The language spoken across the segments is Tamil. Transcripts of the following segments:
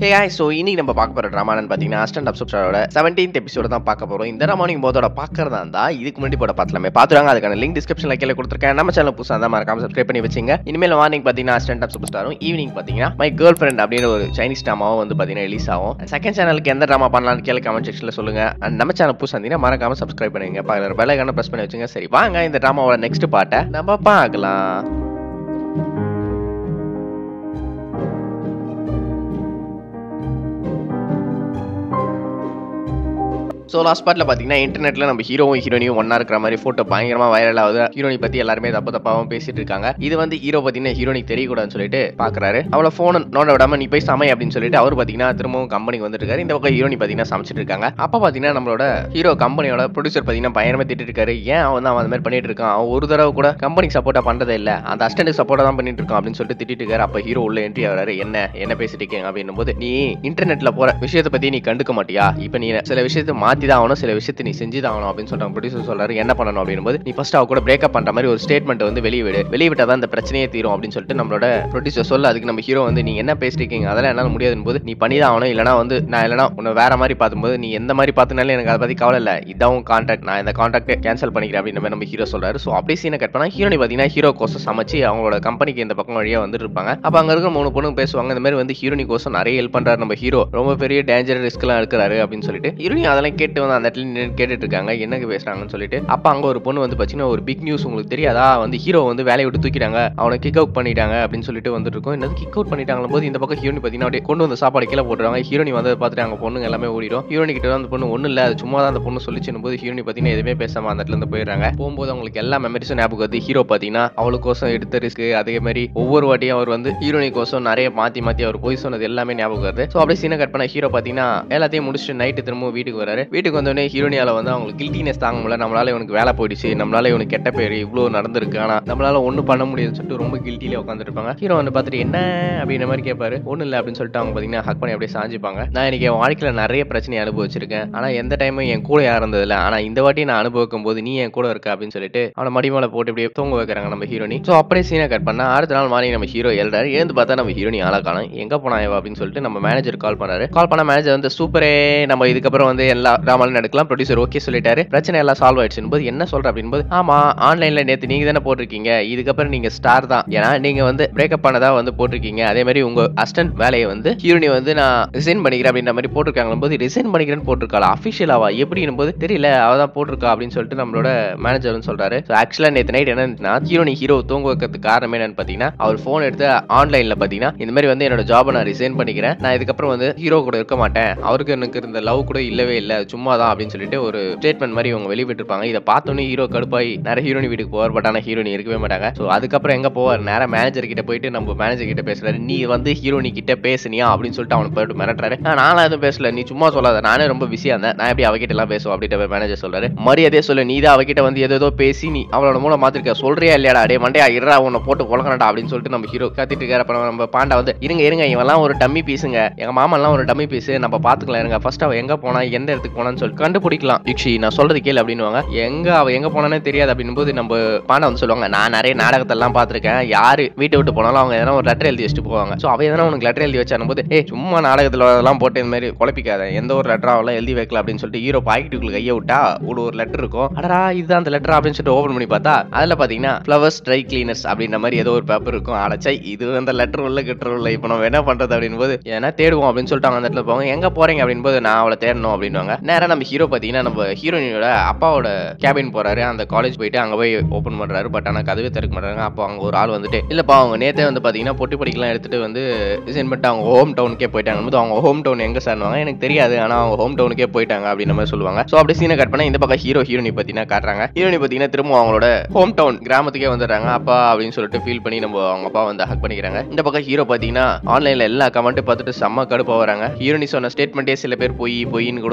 ஹே ஹாய் ஸோ இன்னைக்கு நம்ம பார்க்க போகிற ட்ராமான்னு பார்த்தீங்கன்னா அஸ்டன்ட் அப்சப்ஷனோட செவன்டீன்த் எபிசோட தான் பார்க்க போகிறோம் இந்த ட்ராமா நீங்கள் போதோட பார்க்கறதா இருந்தா இதுக்கு முன்னாடி போட பார்த்தலாமே பார்த்துருவாங்க அதுக்கான லிங்க் டிஸ்கிரிப்ஷனில் கீழே கொடுத்துருக்கேன் நம்ம சேனல் புதுசாக தான் மறக்காம சப்ஸ்கிரைப் பண்ணி வச்சுங்க இனிமேல் மார்னிங் பார்த்தீங்கன்னா அஸ்டன்ட் அப் சூப்பர் ஸ்டாரும் ஈவினிங் பார்த்தீங்கன்னா மை கேர்ள் ஃப்ரெண்ட் அப்படின்னு ஒரு சைனீஸ் ட்ராமாவும் வந்து பார்த்தீங்கன்னா ரிலீஸ் ஆகும் செகண்ட் சேனலுக்கு எந்த ட்ராமா பண்ணலாம்னு கீழே கமெண்ட் செக்ஷனில் சொல்லுங்க And நம்ம சேனல் புதுசாக இருந்தீங்கன்னா மறக்காம சப்ஸ்கிரைப் பண்ணுங்க பக்கத்தில் பெல்லைக்கான ப்ரெஸ் பண்ணி வச்சுங்க சரி வாங்க இந்த ட்ராமாவோட நெக்ஸ்ட் பார்ட்டை நம்ம பார்க்கலாம் ஸோ லாஸ்ட் பார்ட்டில் பார்த்தீங்கன்னா இன்டர்நெட்டில் நம்ம ஹீரோவும் ஹீரோனியும் ஒன்றா இருக்கிற மாதிரி ஃபோட்டோ பயங்கரமாக வைரல் ஆகுது ஹீரோனி பற்றி எல்லாருமே தப்பு தப்பாகவும் பேசிட்டு இருக்காங்க இது வந்து ஹீரோ பார்த்தீங்கன்னா ஹீரோனிக்கு தெரியக்கூடாதுன்னு சொல்லிட்டு பார்க்குறாரு அவளை ஃபோன் நோட விடாம நீ போய் சமை அப்படின்னு சொல்லிட்டு அவர் பார்த்தீங்கன்னா திரும்பவும் கம்பெனிக்கு வந்துட்டு இருக்காரு இந்த பக்கம் ஹீரோனி பார்த்தீங்கன்னா சமைச்சிட்டு இருக்காங்க அப்போ பார்த்தீங்கன்னா நம்மளோட ஹீரோ கம்பெனியோட ப்ரொடியூசர் பார்த்தீங்கன்னா பயங்கரமாக திட்டிட்டு இருக்காரு ஏன் அவன் தான் அவன் அந்த மாதிரி பண்ணிட்டு இருக்கான் அவன் ஒரு தடவை கூட கம்பெனிக்கு சப்போர்ட்டாக பண்ணுறதே இல்லை அந்த அஸ்டன்ட் சப்போர்ட்டாக தான் பண்ணிட்டு இருக்கான் அப்படின்னு சொல்லிட்டு திட்டிட்டு இருக்காரு அப்போ ஹீரோ உள்ள என்ட்ரி ஆகிறாரு என்ன என்ன பேசிட்டு இருக்கீங்க அப்படின்னும் போது நீ இன்டர்நெட்ல போற விஷயத்தை பத்தி நீ கண்டுக்க மாட்டியா இப்போ நீ சில விஷயத்தை மாத்தி தான் ஆகணும் சில விஷயத்தை நீ செஞ்சு தான் ஆகணும் அப்படின்னு சொல்றாங்க ப்ரொடியூசர் சொல்றாரு என்ன பண்ணணும் அப்படின்னும் போது நீ ஃபர்ஸ்ட் அவ கூட பிரேக்கப் பண்ற மாதிரி ஒரு ஸ்டேட்மெண்ட் வந்து வெளியே விடு வெளியே விட்டா தான் இந்த பிரச்சனையே தீரும் அப்படின்னு சொல்லிட்டு நம்மளோட ப்ரொடியூசர் சொல்ல அதுக்கு நம்ம ஹீரோ வந்து நீ என்ன பேசிட்டு இருக்கீங்க அதெல்லாம் என்னால முடியாதுன்னு போது நீ பண்ணி தான் ஆகணும் இல்லனா வந்து நான் இல்லனா உன்னை வேற மாதிரி பார்க்கும்போது நீ எந்த மாதிரி பார்த்தினாலும் எனக்கு அதை பத்தி கவலை இல்லை இதான் கான்ட்ராக்ட் நான் இந்த கான்ட்ராக்டை கேன்சல் பண்ணிக்கிறேன் அப்படின்னு மாதிரி நம்ம ஹீரோ சொல்றாரு ஸோ அப்படியே சீனை கட் பண்ணா ஹீரோனி பார்த்தீங்கன்னா ஹீரோ கோசம் சமைச்சு அவங்களோட கம்பெனிக்கு இந்த பக்கம் வழியா வந்துட்டு இருப்பாங்க அப்ப அங்க இருக்கிற மூணு பொண்ணுங்க பேசுவாங்க இந்த மாதிரி வந்து ஹீரோனி கோசம் நிறைய ஹெல்ப் பண்றாரு நம்ம ஹீரோ ரொம்ப பெரிய டேஞ்சர் ரிஸ்க்லாம் எடுக்கிறாரு அப்படின்னு சொல்லிட்டு ஹீரோனி அதெல்லாம் கேட்டு வந்து அந்த இடத்துல நின்னு கேட்டுட்டு இருக்காங்க என்னக்கு பேசுறாங்கன்னு சொல்லிட்டு அப்ப அங்க ஒரு பொண்ணு வந்து பாத்தீங்கன்னா ஒரு பிக் நியூஸ் உங்களுக்கு தெரியாதா வந்து ஹீரோ வந்து வேலையை விட்டு தூக்கிட்டாங்க அவனை கிக் அவுட் பண்ணிட்டாங்க அப்படின்னு சொல்லிட்டு வந்துட்டு இருக்கோம் என்னது கிக் அவுட் பண்ணிட்டாங்க போது இந்த பக்கம் ஹீரோனி பாத்தீங்கன்னா அப்படியே கொண்டு வந்து சாப்பாடு கீழே போட்டுருவாங்க ஹீரோனி வந்து பார்த்துட்டு அங்க பொண்ணுங்க எல்லாமே ஓடிடும் ஹீரோனி கிட்ட அந்த பொண்ணு ஒண்ணு இல்ல அது சும்மா தான் அந்த பொண்ணு சொல்லிச்சுன்னு போது ஹீரோனி பாத்தீங்கன்னா எதுவுமே பேசாம அந்த இடத்துல இருந்து போயிடுறாங்க போகும்போது அவங்களுக்கு எல்லா மெமரிஸும் ஞாபகம் வருது ஹீரோ பாத்தீங்கன்னா அவளுக்கோசம் எடுத்த ரிஸ்க் அதே மாதிரி ஒவ்வொரு வாட்டியும் அவர் வந்து ஹீரோனி கோசம் நிறைய மாத்தி மாத்தி அவர் போய் சொன்னது எல்லாமே ஞாபகம் வருது ஸோ அப்படியே சீனை கட் பண்ண ஹீரோ பாத்தீங்கன்னா எல்லாத்தையும் முடிச்சுட்டு நைட்டு திரும்ப வீட்டுக்கு வராரு வீட்டுக்கு வந்தோடனே ஹீரோனியால வந்து அவங்களுக்கு கில்ட்டினஸ் தாங்க முடியல நம்மளால இவனுக்கு வேலை போயிடுச்சு நம்மளால இவனுக்கு கெட்ட பேர் இவ்வளோ நடந்திருக்கு ஆனா நம்மளால ஒன்றும் பண்ண முடியாதுன்னு சொல்லிட்டு ரொம்ப கில்ட்டிலே உட்காந்துருப்பாங்க ஹீரோ வந்து பார்த்துட்டு என்ன அப்படின்ற மாதிரி கேட்பாரு ஒன்றும் இல்லை அப்படின்னு சொல்லிட்டு அவங்க பார்த்தீங்கன்னா ஹக் பண்ணி அப்படியே சாஞ்சிப்பாங்க நான் இன்னைக்கு என் வாழ்க்கையில் நிறைய பிரச்சனை அனுபவிச்சிருக்கேன் ஆனா எந்த டைமும் என் கூட யாரும் இருந்ததில்ல ஆனா இந்த வாட்டி நான் அனுபவிக்கும் போது நீ என் கூட இருக்க அப்படின்னு சொல்லிட்டு அவனை மடிமலை போட்டு இப்படியே தூங்க வைக்கிறாங்க நம்ம ஹீரோனி ஸோ அப்படியே சீனை கட் பண்ணா அடுத்த நாள் மார்னிங் நம்ம ஹீரோ எழுறாரு எழுந்து பார்த்தா நம்ம ஹீரோனி ஆளா காணும் எங்க போனா இவ அப்படின்னு சொல்லிட்டு நம்ம மேனேஜர் கால் பண்ணாரு கால் பண்ண மேனேஜர் வந்து சூப்பரே நம்ம இதுக்கப்புறம் வந்து எல்லா ட்ராமாலும் எடுக்கலாம் ப்ரொடியூசர் ஓகே சொல்லிட்டாரு பிரச்சனை எல்லாம் சால்வ் ஆயிடுச்சுன்னு போது என்ன சொல்ற அப்படின்னு போது ஆமா ஆன்லைன்ல நேத்து நீங்க தானே போட்டிருக்கீங்க இதுக்கப்புறம் நீங்க ஸ்டார் தான் ஏன்னா நீங்க வந்து பிரேக்கப் பண்ணதா வந்து போட்டிருக்கீங்க அதே மாதிரி உங்க அசிஸ்டன்ட் வேலையை வந்து ஹீரோனி வந்து நான் ரிசைன் பண்ணிக்கிறேன் அப்படின்ற மாதிரி போட்டிருக்காங்க போது ரிசைன் பண்ணிக்கிறேன்னு போட்டிருக்காளா அஃபிஷியலாவா எப்படின்னு போது தெரியல அவ தான் போட்டிருக்கா அப்படின்னு சொல்லிட்டு நம்மளோட மேனேஜர் வந்து சொல்றாரு ஆக்சுவலா நேத்து நைட் என்னன்னா ஹீரோனி ஹீரோ தூங்க வைக்கிறதுக்கு காரணம் என்னன்னு பாத்தீங்கன்னா அவர் போன் எடுத்து ஆன்லைன்ல பாத்தீங்கன்னா இந்த மாதிரி வந்து என்னோட ஜாபை நான் ரிசைன் பண்ணிக்கிறேன் நான் இதுக்கப்புறம் வந்து ஹீரோ கூட இருக்க மாட்டேன் அவருக்கு எனக்கு இருந்த லவ் கூட இல்லவே இல்லை சும்மா தான் அப்படின்னு சொல்லிட்டு ஒரு ஸ்டேட்மெண்ட் மாதிரி இவங்க வெளிவிட்டிருப்பாங்க இதை பார்த்தோன்னே ஹீரோ கடுப்பாയി நிறைய ஹீரோனி வீட்டுக்கு போவார் பட் ஆனால் ஹீரோனி இருக்கவே மாட்டாங்க ஸோ அதுக்கப்புறம் எங்க போவார் நேரா மேனேஜர் கிட்ட போயிட்டு நம்ம மேனேஜர் கிட்ட பேசுறாரு நீ வந்து ஹீரோனி கிட்ட பேசுனியா அப்படின்னு சொல்லிட்டு அவனுக்கு போயிட்டு மிரட்டுறாரு "ஆ, நான்லாம் எதுவும் பேசல நீ சும்மா சொல்லாத நானே ரொம்ப பிஸியா இருந்தேன் நான் எப்படி அவகிட்ட எல்லாம் பேசுவோம் அப்படின்ற மேனேஜர் சொல்றாரு மரியாதையே சொல்லு நீ தான் அவகிட்ட வந்து ஏதோ ஏதோ பேசி நீ அவளோட மூலம் மாத்திருக்க சொல்றியா இல்லையாடா டே மண்டையா இருடா உன்னை போட்டு கொலக்கணடா அப்படின்னு சொல்லிட்டு நம்ம ஹீரோ கத்திட்டு இருக்காரு அப்புறம் நம்ம பாண்டா வந்து இருங்க இருங்க இவெல்லாம் ஒரு டம்மி பீஸுங்க எங்க மாமன்லாம் ஒரு டம்மி பீஸ் நம்ம பாத்துக்கலாம் இருங்க ஃபர்ஸ்ட் அவ எங்க போனா எந்த இடத்துக்கு போனான்னு சொல்லி கண்டுபிடிக்கலாம் யுக்ஷி நான் சொல்றது கேளு அப்படின்னுவாங்க எங்க அவ எங்க போனானே தெரியாது அப்படின்னும் போது நம்ம பாண்டா வந்து சொல்லுவாங்க நான் நிறைய நாடகத்தெல்லாம் பார்த்திருக்கேன் யாரு வீட்டை விட்டு போனாலும் அவங்க எதனா ஒரு லெட்டர் எழுதி வச்சுட்டு போவாங்க ஸோ அவ எதனா உனக்கு லெட்டர் எழுதி வச்சானும் போது ஏ சும்மா நாடகத்துல அதெல்லாம் போட்டு இந்த மாதிரி குழப்பிக்காத எந்த ஒரு லெட்டர் அவெல்லாம் எழுதி வைக்கல அப்படின்னு சொல்லிட்டு ஹீரோ பாக்கெட்டுக்குள்ள கையை விட்டா ஒரு ஒரு லெட்டர் இருக்கும் அடரா இதுதான் அந்த லெட்டர் அப்படின்னு சொல்லிட்டு ஓபன் பண்ணி பார்த்தா அதுல பாத்தீங்கன்னா ஃப்ளவர்ஸ் ட்ரை கிளீனர்ஸ் அப்படின்ற மாதிரி ஏதோ ஒரு பேப்பர் இருக்கும் அடைச்சை இது அந்த லெட்டர் உள்ள கிட்டர் உள்ள இப்போ நம்ம என்ன பண்றது அப்படின்னு போது ஏன்னா தேடுவோம் அப்படின்னு சொல்லிட்டு அவங்க அந்த இடத்துல போவாங்க எங்க போறீங்க அப்படின்னு போது நான் அவளை தேடணும் அப்படின்னுவாங்க நேரா நம்ம ஹீரோ பாத்தீங்கன்னா நம்ம ஹீரோயினோட அப்பாவோட கேபின் போறாரு அந்த காலேஜ் போயிட்டு அங்க போய் ஓபன் பண்றாரு பட் ஆனா கதவே திறக்க மாட்டாங்க அப்போ அங்க ஒரு ஆள் வந்துட்டு இல்லப்பா அவங்க நேத்தே வந்து பாத்தீங்கன்னா பொட்டி படிக்கலாம் எடுத்துட்டு வந்து ரிசைன் பண்ணிட்டு அவங்க ஹோம் டவுனுக்கே போயிட்டாங்க போது அவங்க ஹோம் டவுன் எங்க சார்னுவாங்க எனக்கு தெரியாது ஆனா அவங்க ஹோம் டவுனுக்கே போயிட்டாங்க அப்படின்ற மாதிரி சொல்லுவாங்க ஸோ அப்படி சீனை கட் பண்ணா இந்த பக்கம் ஹீரோ ஹீரோனி பத்தினா காட்டுறாங்க ஹீரோனி பாத்தீங்கன்னா திரும்ப அவங்களோட ஹோம் டவுன் கிராமத்துக்கே வந்துடுறாங்க அப்பா அப்படின்னு சொல்லிட்டு ஃபீல் பண்ணி நம்ம அவங்க அப்பா வந்து ஹக் பண்ணிக்கிறாங்க இந்த பக்கம் ஹீரோ பாத்தீங்கன்னா ஆன்லைன்ல எல்லா கமெண்ட் பார்த்துட்டு செம்ம கடுப்பா வராங்க ஹீரோனி சொன்ன ஸ்டேட்மெண்ட்டே சில பேர் பொய் பொய்ன்னு கூட சொல்லிட்டு இருக்காரு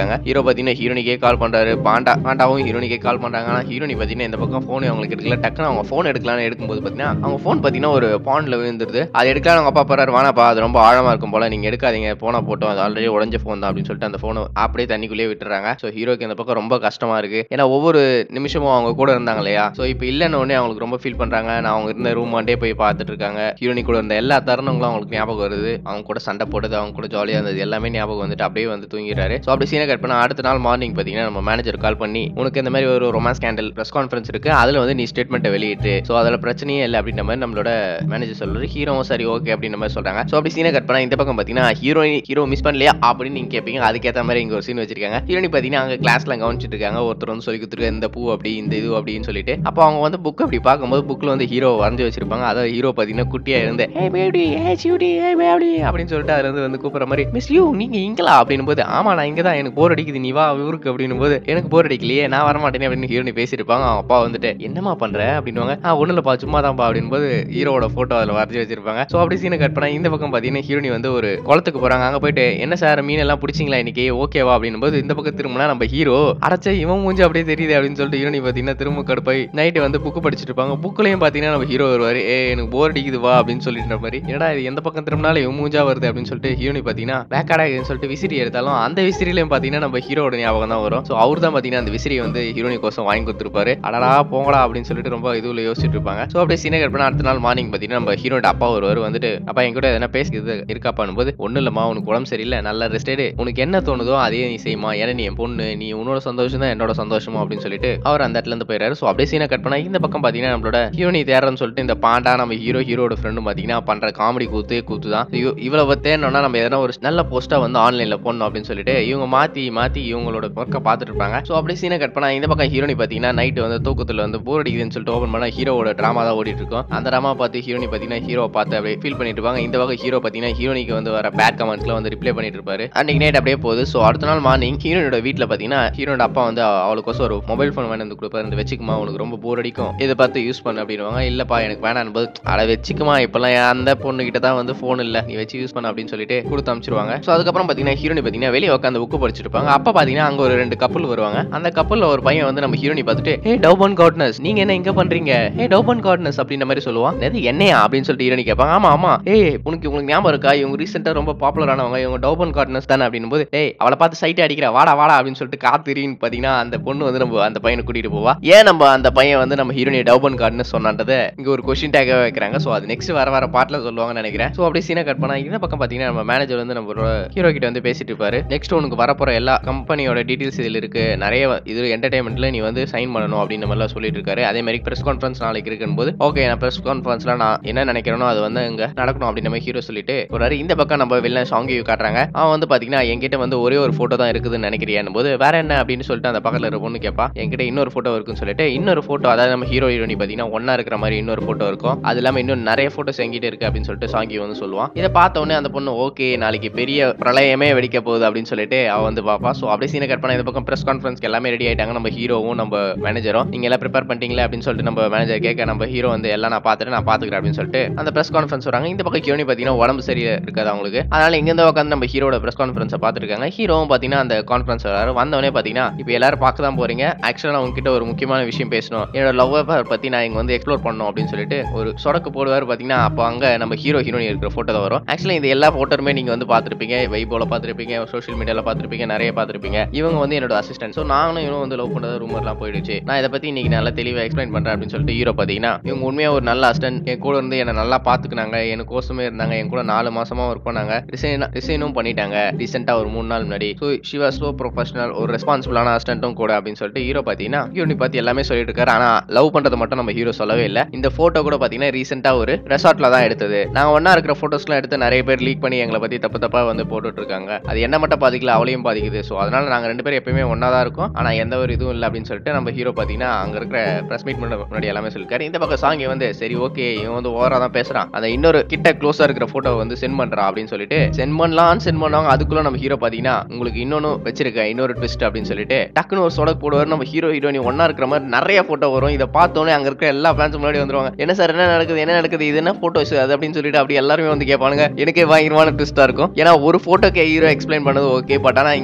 இருக்காங்க ஹீரோ பாத்தீங்கன்னா ஹீரோனிக்கே கால் பண்றாரு பாண்டா பாண்டாவும் ஹீரோனிக்கே கால் பண்றாங்க ஆனா ஹீரோனி பாத்தீங்கன்னா இந்த பக்கம் போன் அவங்களுக்கு எடுக்கல டக்குன்னு அவங்க போன் எடுக்கலாம்னு எடுக்கும்போது பாத்தீங்கன்னா அவங்க போன் பாத்தீங்கன்னா ஒரு பாண்ட்ல விழுந்துருது அது எடுக்கலாம் அவங்க அப்பா போறாரு வானாப்பா அது ரொம்ப ஆழமா இருக்கும் போல நீங்க எடுக்காதீங்க போனா போட்டோம் அது ஆல்ரெடி உடஞ்ச போன் தான் அப்படின்னு சொல்லிட்டு அந்த போனை அப்படியே தண்ணிக்குள்ளேயே விட்டுறாங்க ஸோ ஹீரோக்கு இந்த பக்கம் ரொம்ப கஷ்டமா இருக்கு ஏன்னா ஒவ்வொரு நிமிஷமும் அவங்க கூட இருந்தாங்க இல்லையா ஸோ இப்போ இல்லைன்னு உடனே அவங்களுக்கு ரொம்ப ஃபீல் பண்றாங்க நான் அவங்க இருந்த ரூம் ஆண்டே போய் பார்த்துட்டு இருக்காங்க ஹீரோனி கூட இருந்த எல்லா தருணங்களும் அவங்களுக்கு ஞாபகம் வருது அவங்க கூட சண்டை போட்டது அவங்க கூட ஜாலியாக இருந்தது எல்லாமே ஞாபகம் வந்துட்டு அப்படியே வந்து தூங்கிடுறாரு ஸோ அப்படி சீனை கட் பண்ண அடுத்த நாள் மார்னிங் பார்த்தீங்கன்னா நம்ம மேனேஜர் கால் பண்ணி உனக்கு இந்த மாதிரி ஒரு ரொமான்ஸ் கேண்டல் ப்ரெஸ் கான்ஃபரன்ஸ் இருக்கு அதில் வந்து நீ ஸ்டேட்மெண்ட்டை வெளியிட்டு ஸோ அதில் பிரச்சனையே இல்லை அப்படின்ற மாதிரி நம்மளோட மேனேஜர் சொல்றாரு ஹீரோவும் சரி ஓகே அப்படின்ற மாதிரி சொல்றாங்க ஸோ அப்படி சீனை கட் பண்ணா இந்த பக்கம் பார்த்தீங்கன்னா ஹீரோ ஹீரோ மிஸ் பண்ணலையா அப்படின்னு நீங்க கேட்பீங்க அதுக்கேற்ற மாதிரி இங்க ஒரு சீன் வச்சிருக்காங்க ஹீரோனி பார்த்தீங்கன்னா அங்கே கிளாஸ்ல கவனிச்சிட்டு இருக்காங்க ஒருத்தர் வந்து சொல்லி கொடுத்துருக்க இந்த பூ அப்படி இந்த இது அப்படின்னு சொல்லிட்டு அப்போ அவங்க வந்து புக் அப்படி பார்க்கும்போது புக்கில் வந்து ஹீரோ வரைஞ்சி வச்சிருப்பாங்க அதாவது ஹீரோ பார்த்தீங்கன்னா குட்டியா இருந்து ஏ பேபி ஏ சியூடி ஏ பேபி அப்படின்னு சொல்லிட்டு அதுல இருந்து வந்து கூப்பிடுற மாதிரி மிஸ் யூ நீங்க இங்களா அப்படின்னு போது ஆமா நான் இங்க தான் எனக்கு போர் அடிக்குது நீ வா ஊருக்கு அப்படின்னு போது எனக்கு போர் அடிக்கலையே நான் வரமாட்டேனே அப்படின்னு ஹீரோனி பேசியிருப்பாங்க அவங்க அப்பா வந்துட்டு என்னம்மா பண்ற அப்படின்னுவாங்க ஆ ஒண்ணு இல்லப்பா சும்மா தான்ப்பா அப்படின்னு போது ஹீரோட போட்டோ அதில் வரைஞ்சி வச்சிருப்பாங்க ஸோ அப்படி சீனை கட் பண்ணா இந்த பக்கம் பார்த்தீங்கன்னா ஹீரோனி வந்து ஒரு குளத்துக்கு போறாங்க அங்க போயிட்டு என்ன சார் மீன் எல்லாம் பிடிச்சிங்களா இன்னைக்கு ஓகேவா அப்படின்னும் போது இந்த பக்கம் திரும்பினா நம்ம ஹீரோ அரைச்ச இவன் மூஞ்சி அப்படியே தெரியுது அப்படின்னு சொல்லிட்டு ஹீரோனி பார்த்தீங்கன்னா திரும்ப கடுப்பாய் நைட்டு வந்து புக்கு படிச்சுட்டு இருப்பாங்க புக்லையும் பார்த்தீங்கன்னா நம்ம ஹீரோ வருவாரு ஏ எனக்கு போர் அடிக்குது வா அப்படின்னு சொல்லிட்டு மாதிரி என்னடா இது எந்த பக்கம் திரும்பினாலும் இவன் மூஞ்சா வருது அப்படின்னு சொல்லிட்டு ஹீரோனி பார்த்தீங்கன்னா வேக்காடா இதுன்னு சொல்லிட்டு விசிறி எடுத்தாலும் அந்த விசிறிலையும் பார்த்தீங்கன்னா நம்ம ஹீரோட ஞாபகம் தான் வரும் ஸோ அவர் தான் பார்த்தீங்கன்னா அந்த விசிறியை வந்து ஹீரோனி கோசம் வாங்கி கொடுத்துருப்பாரு அடடா போங்கடா அப்படின்னு சொல்லிட்டு ரொம்ப இதுல யோசிச்சுட்டு இருப்பாங்க ஸோ அப்படியே சீனை கட் பண்ணா அடுத்த நாள் மார்னிங் பார்த்தீங்கன்னா நம்ம ஹீரோட அப்பா வருவார் வந்துட்டு அப்பா என் கூட எதனா பேசிக்கிறது இருக்காப்பான்னு போது ஒன்றும் இல்லைம்மா உனக்கு உடம்பு சரியில்லை நல்லா ரெஸ்ட் எடு உனக்கு என்ன தோணுதோ அதே நீ செய்யுமா ஏன்னா நீ என் பொண்ணு நீ உன்னோட சந்தோஷம் தான் என்னோட சந்தோஷமா அப்படின்னு சொல்லிட்டு அவர் அந்த இடத்துல இருந்து போயிறாரு ஸோ அப்படியே சீனை கட் பண்ணா இந்த பக்கம் பார்த்தீங்கன்னா நம்மளோட ஹீரோனி தேடுறன்னு சொல்லிட்டு இந்த பாண்டா நம்ம ஹீரோ ஹீரோட ஃப்ரெண்டும் பார்த்தீங்கன்னா பண்ற காமெடி கூத்து கூத்து தான் இவ- இவ்வளவு தேடணும்னா நம்ம எதனா ஒரு நல்ல போஸ்டா வந்து ஆன்லைன்ல போடணும் அப்படின்னு சொல்லிட்டு இவங்க மாத்தி மாத்தி இவங்களோட ஒர்க்கை பார்த்துட்டு இருப்பாங்க ஸோ அப்படியே சீனை கட் பண்ணா இந்த பக்கம் ஹீரோனி பார்த்தீங்கன்னா நைட் வந்து தூக்கத்துல வந்து போர் அடிக்குதுன்னு சொல்லிட்டு ஓப்பன் பண்ணா ஹீரோவோட ட்ராமா தான் ஓடிட்டு இருக்கும் அந்த ட்ராமா பார்த்து ஹீரோனி பார்த்தீங்கன்னா ஹீரோ பார்த்து அப்படியே ஃபீல் பண்ணிட்டு இருப்பாங்க இந்த பக்கம் ஹீரோ பார்த்தீங்கன்னா ஹீரோனிக்கு வந்து வர பேட் கமெண்ட்ஸ்ல வந்து ரிப்ளை பண்ணிட்டு இருப்பாரு அன்னைக்கு நைட் அப்படியே போகுது ஸோ அடுத்த நாள் மார்னிங் ஹீரோனோட வீட்டில் பார்த்தீங்கன்னா ஹீரோட அப்பா வந்து அவ- அவளுக்கோசம் ஒரு மொபைல் ஃபோன் வேணும் வந்து கொடுப்பாரு இந்த வச்சுக்குமா உனக்கு ரொம்ப போர் அடிக்கும் இதை பார்த்து யூஸ் பண்ணு அப்படின்னுவாங்க இல்லப்பா எனக்கு வேணாம் போது அட வச்சுக்குமா இப்பெல்லாம் அந்த பொண்ணு கிட்ட தான் வந்து ஃபோன் இல்லை நீ வச்சு யூஸ் பண்ண அப்படின்னு சொல்லிட்டு கொடுத்து அனுப்பிச்சிருவாங்க ஸோ அதுக்கப்புறம் பார்த்தீங்கன்னா ஹீரோனி பார்த்தீங்கன்னா வெளியே உட்காந்து புக்கு படிச்சிட்டு இருப்பாங்க அப்போ பார்த்தீங்கன்னா அங்கே ஒரு ரெண்டு கப்பல் வருவாங்க அந்த கப்பலில் ஒரு பையன் வந்து நம்ம ஹீரோனி பார்த்துட்டு ஹே டவுபன் காட்னஸ் நீங்க என்ன இங்க பண்றீங்க ஹே டவுபன் காட்னஸ் அப்படின்ற மாதிரி சொல்லுவான் அது என்னையா அப்படின்னு சொல்லிட்டு ஹீரோனி கேட்பாங்க ஆமா ஆமா ஏய் உனக்கு உங்களுக்கு ஞாபகம் இருக்கா இவங்க ரீசெண்டா ரொம்ப பாப்புலர் ஆனவங்க இவங்க டவுபன் காட்னஸ் தானே அப்படின்னும் போது ஏய் அவளை பார்த்து சைட்டை அடிக்கிற வாடா வாடா அப்படின்னு சொல்லிட்டு காத்திரின்னு பார்த்தீங்கன்னா அந்த பொண்ணு வந்து நம்ம அந்த பையனை கூட்டிட்டு போவா ஏன் நம்ம அந்த பையன் வந்து நம்ம ஹீரோனி டவுபன் காட்னஸ் சொன்னான்றதை இங்க ஒரு கொஸ்டின் டேக்காக வைக்கிறாங்க ஸோ அது நெக்ஸ்ட் வர வர பாட்டில் சொல்லுவாங்கன்னு நினைக்கிறேன் ஸோ அப்படியே சீனை கட் பண்ணா இந்த பக்கம் பார்த்தீங்கன்னா நம்ம மேனேஜர் வந்து நம்ம ஹீரோ கிட்ட வந்து பேசிட்டு இருப்பாரு நெக்ஸ்ட் உனக்கு வரப்போற எல்லா கம்பெனியோட டீடைல்ஸ் இதில் இருக்கு நிறைய இது என்டர்டைன்மெண்ட்ல நீ வந்து சைன் பண்ணணும் அப்படின்ற மாதிரிலாம் சொல்லிட்டு இருக்காரு அதே மாதிரி ப்ரெஸ் கான்ஃபரன்ஸ் நாளைக்கு இருக்குன்னு போது ஓகே நான் ப்ரெஸ் கான்ஃபரன்ஸ்ல நான் என்ன நினைக்கிறேனோ அது வந்து இங்க நடக்கணும் அப்படின்ற மாதிரி ஹீரோ சொல்லிட்டு ஒரு இந்த பக்கம் நம்ம வெளில சாங் காட்டுறாங்க அவன் வந்து பாத்தீங்கன்னா என்கிட்ட வந்து ஒரே ஒரு போட்டோ தான் இருக்குதுன்னு நினைக்கிறியான்னு போது வேற என்ன அப்படின்னு சொல்லிட்டு அந்த பக்கத்துல இருக்க பொண்ணு கேப்பா என்கிட்ட இன்னொரு போட்டோ இருக்குன்னு சொல்லிட்டு இன்னொரு போட்டோ அதாவது நம்ம ஹீரோ ஹீரோனி பாத்தீங்கன்னா ஒன்னா இருக்கிற மாதிரி இன்னொரு போட்டோ இருக்கும் அது இல்லாம இன்னும் நிறைய போட்டோஸ் என்கிட்ட இருக்கு அப்படின்னு சொல்லிட்டு சாங்கி வந்து சொல்லுவான் இதை பார்த்த உடனே அந்த பொண்ணு ஓகே நாளைக்கு பெரிய பிரளயமே வெடிக்க போகுது அப்படின்னு சொல்லிட்டு அவ வந்து பாப்பா ஸோ அப்படியே சீனை கட் பண்ண இந்த பக்கம் ப்ரெஸ் கான்ஃபரன்ஸ்க்கு எல்லாமே ரெடி ஆயிட்டாங்க நம்ம ஹீரோவும் நம்ம மேனேஜரும் நீங்க எல்லாம் ப்ரிப்பேர் பண்ணிட்டீங்களா அப்படின்னு சொல்லிட்டு நம்ம மேனேஜர் கேட்க நம்ம ஹீரோ வந்து எல்லாம் நான் பார்த்துட்டு நான் பார்த்துக்கிறேன் அப்படின்னு சொல்லிட்டு அந்த ப்ரெஸ் கான்ஃபரன்ஸ் வராங்க இந்த பக்கம் ஹீரோனி பார்த்தீங்கன்னா உடம்பு சரியா இருக்காது அவங்களுக்கு அதனால இங்கிருந்து உட்காந்து நம்ம ஹீரோட ப்ரெஸ் கான்ஃபரன்ஸை பார்த்துருக்காங்க ஹீரோவும் பார்த்தீங்கன்னா அந்த கான்ஃபரன்ஸ் வராரு வந்தவொடனே பார்த்தீங்கன்னா இப்போ எல்லாரும் பார்க்க தான் போறீங்க ஆக்சுவலாக நான் உங்ககிட்ட ஒரு முக்கியமான விஷயம் பேசணும் என்னோட லவ் பத்தி நான் இங்க வந்து எக்ஸ்ப்ளோர் பண்ணணும் அப்படின்னு சொல்லிட்டு ஒரு சொடக்கு போடுவார் பார்த்தீங்கன்னா அப்போ அங்க நம்ம ஹீரோ ஹீரோனி இருக்கிற ஃபோட்டோ தான் வரும் ஆக்சுவலி இந்த எல்லா ஃபோட்டோருமே நீங்க வந்து பார்த்துருப்பீங்க வைபோல பார்த்துருப்பீங்க சோஷியல் மீடியால பார்த்துருப்பீங்க நிறைய பார்த்துருப்பீங்க இவங்க வந்து என்னோட அசிஸ்டன்ட் ஸோ நானும் இவனும் வந்து லவ் பண்ணது ரூமர்லாம் போயிடுச்சு நான் இதை பத்தி இன்னைக்கு நல்லா தெளிவாக எக்ஸ்பிளைன் பண்றேன் அப்படின்னு சொல்லிட்டு ஹீரோ பார்த்தீங்கன்னா இவங்க உண்மையா ஒரு நல்ல அசிஸ்டன்ட் என் கூட இருந்து என்னை நல்லா பார்த்துக்கினாங்க எனக்கு கோசமே இருந்தாங்க என் கூட நாலு மாசமா ஒர்க் பண்ணாங்க ரிசைன் ரிசைனும் பண்ணிட்டாங்க ரீசெண்டாக ஒரு மூணு நாள் முன்னாடி ஸோ ஷிவா ஸோ ப்ரொஃபஷனல் ஒரு ரெஸ்பான்சிபிளான அசிஸ்டன்ட்டும் கூட அப்படின்னு சொல்லிட்டு ஹீரோ பார்த்தீங்கன்னா ஹீரோனி பத்தி எல்லாமே சொல்லிட்டு இருக்காரு ஆனா லவ் பண்றது மட்டும் நம்ம ஹீரோ சொல்லவே இல்லை இந்த போட்டோ கூட பார்த்தீங்கன்னா ரீசெண்டாக ஒரு ரெசார்ட்ல தான் எடுத்தது நாங்க ஒண்ணா இருக்கிற போட்டோஸ்லாம் எடுத்து நிறைய பேர் லீக் பண்ணி எங்களை பத்தி தப்பு தப்பா வந்து போட்டுட்டு இருக்காங்க அது என்ன மட்டும் பாதிக்கல அவளையும் பாதிக்குது ஸோ அதனால நாங்க ரெண்டு பேரும் எப்பயுமே ஒண்ணா தான் இருக்கோம் ஆனா எந்த ஒரு இதுவும் இல்லை அப்படின்னு சொல்லிட்டு நம்ம ஹீரோ பார்த்தீங்கன்னா அங்க இருக்கிற பிரஸ் மீட் முன்னாடி எல்லாமே சொல்லிருக்காரு இந்த பக்கம் சாங்கி வந்து சரி ஓகே இவன் வந்து ஓவரா தான் பேசுறான் அந்த இன்னொரு கிட்ட க்ளோஸா இருக்கிற போட்டோ வந்து சென்ட் பண்றான் அப்படின்னு சொல்லிட்டு சென்ட் பண்ணலாம்னு சென்ட் பண்ணுவாங்க அதுக்குள்ள நம்ம ஹீரோ பாத்தீங்கன்னா உங்களுக்கு இன்னொன்னு வச்சிருக்கேன் இன்னொரு ட்விஸ்ட் அப்படின்னு சொல்லிட்டு டக்குன்னு ஒரு சொடக்கு போடுவார் நம்ம ஹீரோ ஹீரோனி ஒண்ணா இருக்கிற மாதிரி நிறைய போட்டோ வரும் இதை பார்த்தோன்னே அங்க இருக்கிற எல்லா ஃபேன்ஸ் முன்னாடி வந்துருவாங்க என்ன சார் என்ன நடக்குது என்ன நடக்குது இது என்ன போட்டோஸ் அது அப்படின்னு சொல்லிட்டு அப்படி எல்லாருமே வந்து கேட்பானுங்க எனக்கே பயங்கரமான ட்விஸ்டா இருக்கும் ஏன்னா ஒரு போட்டோக்கு ஹீரோ எக்ஸ்பிளைன் பண்ணது ஓகே பட் ஆனா இங்க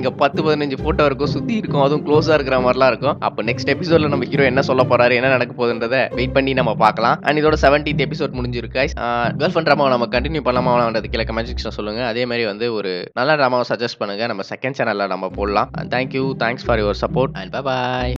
இங்க பத்து பதினஞ்சு போட்டோ இருக்கும் சுத்தி இருக்கும் அதுவும் க்ளோஸா இருக்கிற மாதிரிலாம் இருக்கும் அப்போ நெக்ஸ்ட் எபிசோட்ல நம்ம ஹீரோ என்ன சொல்ல போறாரு என்ன நடக்க போகுதுன்றத வெயிட் பண்ணி நம்ம பார்க்கலாம் அண்ட் இதோட செவன்டீத் எபிசோட் முடிஞ்சிருக்கு கேர்ள் ஃப்ரெண்ட் ட்ராமாவை நம்ம கண்டினியூ பண்ணலாமா வேணாம்ன்றது கீழே கமெண்ட் செக்ஷன் சொல்லுங்க அதே மாதிரி வந்து ஒரு நல்ல ட்ராமாவை சஜஸ்ட் பண்ணுங்க நம்ம செகண்ட் சேனல்ல நம்ம போடலாம் thank you thanks for your support and bye